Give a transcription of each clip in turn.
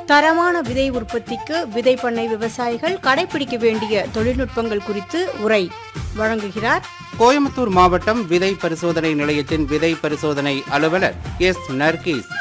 தரமான விதை உற்பத்திக்கு விதை பண்ணை விவசாயிகள் கடைபிடிக்க வேண்டிய தொழில்நுட்பங்கள் குறித்து உரை வழங்குகிறார் கோயம்புத்தூர் மாவட்டம் விதை பரிசோதனை நிலையத்தின் விதை பரிசோதனை அலுவலர் எஸ் நர்கீஸ்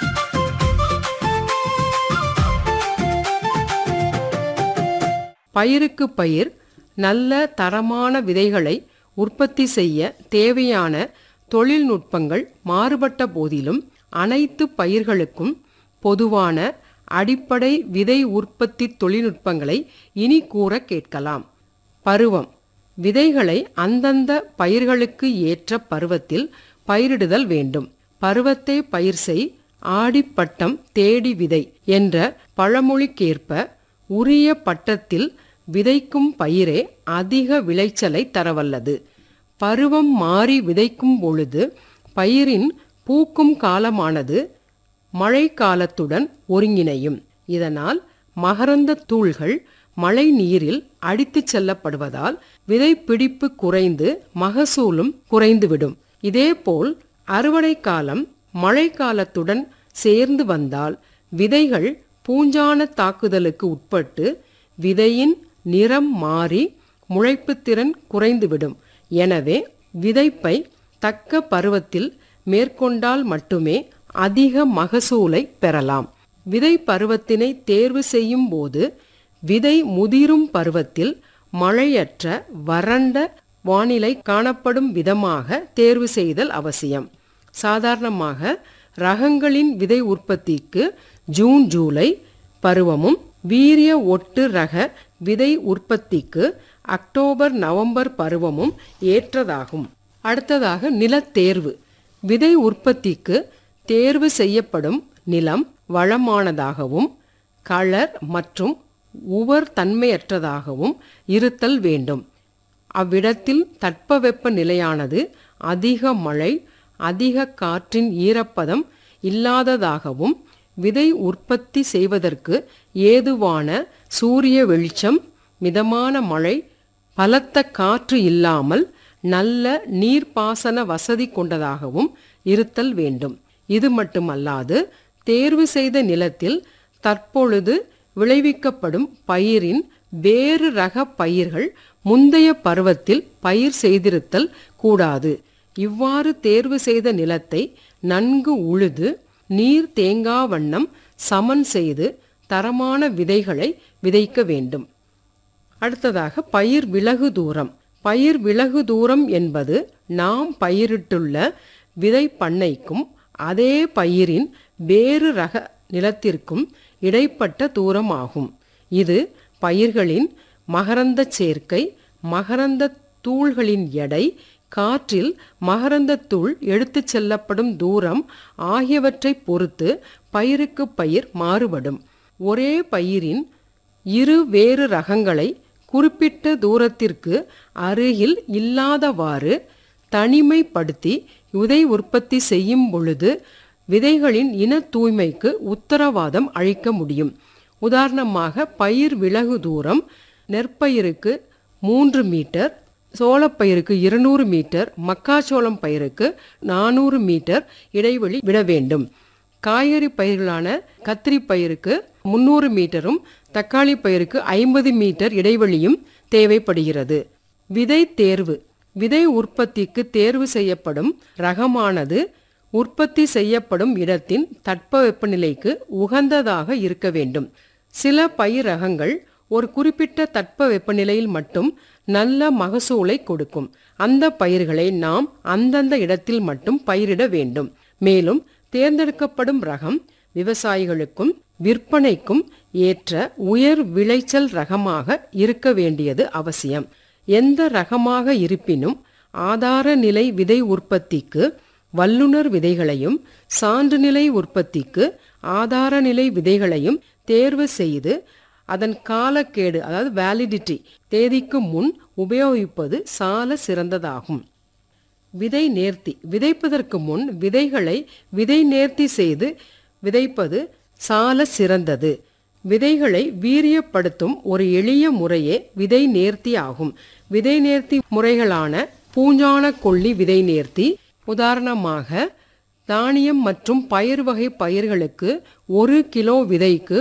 பயிருக்கு பயிர் நல்ல தரமான விதைகளை உற்பத்தி செய்ய தேவையான தொழில்நுட்பங்கள் மாறுபட்ட போதிலும் அனைத்து பயிர்களுக்கும் பொதுவான அடிப்படை விதை உற்பத்தி தொழில்நுட்பங்களை இனி கூற கேட்கலாம் பருவம் விதைகளை அந்தந்த பயிர்களுக்கு ஏற்ற பருவத்தில் பயிரிடுதல் வேண்டும் பருவத்தை பயிர் செய் ஆடிப்பட்டம் தேடி விதை என்ற பழமொழிக்கேற்ப உரிய பட்டத்தில் விதைக்கும் பயிரே அதிக விளைச்சலை தரவல்லது பருவம் மாறி விதைக்கும் பொழுது பயிரின் பூக்கும் காலமானது மழை காலத்துடன் ஒருங்கிணையும் இதனால் மகரந்த தூள்கள் மழை நீரில் அடித்துச் செல்லப்படுவதால் விதைப்பிடிப்பு குறைந்து மகசூலும் குறைந்துவிடும் இதேபோல் அறுவடை காலம் மழை காலத்துடன் சேர்ந்து வந்தால் விதைகள் பூஞ்சான தாக்குதலுக்கு உட்பட்டு விதையின் நிறம் மாறி முளைப்புத்திறன் குறைந்துவிடும் எனவே விதைப்பை தக்க பருவத்தில் மேற்கொண்டால் மட்டுமே அதிக மகசூலை பெறலாம் விதை பருவத்தினை தேர்வு செய்யும் போது விதை முதிரும் பருவத்தில் மழையற்ற வறண்ட வானிலை காணப்படும் விதமாக தேர்வு செய்தல் அவசியம் சாதாரணமாக ரகங்களின் விதை உற்பத்திக்கு ஜூன் ஜூலை பருவமும் வீரிய ஒட்டு ரக விதை உற்பத்திக்கு அக்டோபர் நவம்பர் பருவமும் ஏற்றதாகும் அடுத்ததாக நிலத்தேர்வு விதை உற்பத்திக்கு தேர்வு செய்யப்படும் நிலம் வளமானதாகவும் களர் மற்றும் உவர் தன்மையற்றதாகவும் இருத்தல் வேண்டும் அவ்விடத்தில் தட்பவெப்ப நிலையானது அதிக மழை அதிக காற்றின் ஈரப்பதம் இல்லாததாகவும் விதை உற்பத்தி செய்வதற்கு ஏதுவான சூரிய வெளிச்சம் மிதமான மழை பலத்த காற்று இல்லாமல் நல்ல நீர்ப்பாசன வசதி கொண்டதாகவும் இருத்தல் வேண்டும் இது மட்டுமல்லாது தேர்வு செய்த நிலத்தில் தற்பொழுது விளைவிக்கப்படும் பயிரின் வேறு ரக பயிர்கள் முந்தைய பருவத்தில் பயிர் செய்திருத்தல் கூடாது இவ்வாறு தேர்வு செய்த நிலத்தை நன்கு உழுது நீர் தேங்கா வண்ணம் சமன் செய்து தரமான விதைகளை விதைக்க வேண்டும் அடுத்ததாக பயிர் விலகு தூரம் பயிர் விலகு தூரம் என்பது நாம் பயிரிட்டுள்ள விதை பண்ணைக்கும் அதே பயிரின் வேறு ரக நிலத்திற்கும் இடைப்பட்ட தூரம் ஆகும் இது பயிர்களின் மகரந்த சேர்க்கை மகரந்த தூள்களின் எடை காற்றில் மகரந்த தூள் எடுத்துச் செல்லப்படும் தூரம் ஆகியவற்றை பொறுத்து பயிருக்கு பயிர் மாறுபடும் ஒரே பயிரின் இரு வேறு ரகங்களை குறிப்பிட்ட தூரத்திற்கு அருகில் இல்லாதவாறு தனிமைப்படுத்தி விதை உற்பத்தி செய்யும் பொழுது விதைகளின் இன தூய்மைக்கு உத்தரவாதம் அளிக்க முடியும் உதாரணமாக பயிர் விலகு தூரம் நெற்பயிருக்கு மூன்று மீட்டர் சோளப்பயிருக்கு இருநூறு மீட்டர் மக்காச்சோளம் பயிருக்கு நானூறு மீட்டர் இடைவெளி விட வேண்டும் காய்கறி பயிர்களான கத்திரி பயிருக்கு முந்நூறு மீட்டரும் தக்காளி பயிருக்கு ஐம்பது மீட்டர் இடைவெளியும் தேவைப்படுகிறது விதை தேர்வு விதை உற்பத்திக்கு தேர்வு செய்யப்படும் ரகமானது உற்பத்தி செய்யப்படும் இடத்தின் தட்பவெப்பநிலைக்கு உகந்ததாக இருக்க வேண்டும் சில பயிர் ரகங்கள் ஒரு குறிப்பிட்ட தட்ப வெப்பநிலையில் மட்டும் நல்ல மகசூலை கொடுக்கும் அந்த பயிர்களை நாம் அந்தந்த இடத்தில் மட்டும் பயிரிட வேண்டும் மேலும் தேர்ந்தெடுக்கப்படும் ரகம் விவசாயிகளுக்கும் விற்பனைக்கும் ஏற்ற உயர் விளைச்சல் ரகமாக இருக்க வேண்டியது அவசியம் எந்த ரகமாக இருப்பினும் ஆதார நிலை விதை உற்பத்திக்கு வல்லுனர் விதைகளையும் சான்றுநிலை உற்பத்திக்கு ஆதார நிலை விதைகளையும் தேர்வு செய்து அதன் காலக்கேடு அதாவது வேலிடிட்டி தேதிக்கு முன் உபயோகிப்பது சால சிறந்ததாகும் விதை நேர்த்தி விதைப்பதற்கு முன் விதைகளை விதை நேர்த்தி செய்து விதைப்பது சால சிறந்தது விதைகளை வீரியப்படுத்தும் ஒரு எளிய முறையே விதை நேர்த்தி ஆகும் விதை நேர்த்தி முறைகளான பூஞ்சான கொல்லி விதை நேர்த்தி உதாரணமாக தானியம் மற்றும் பயிர் வகை பயிர்களுக்கு ஒரு கிலோ விதைக்கு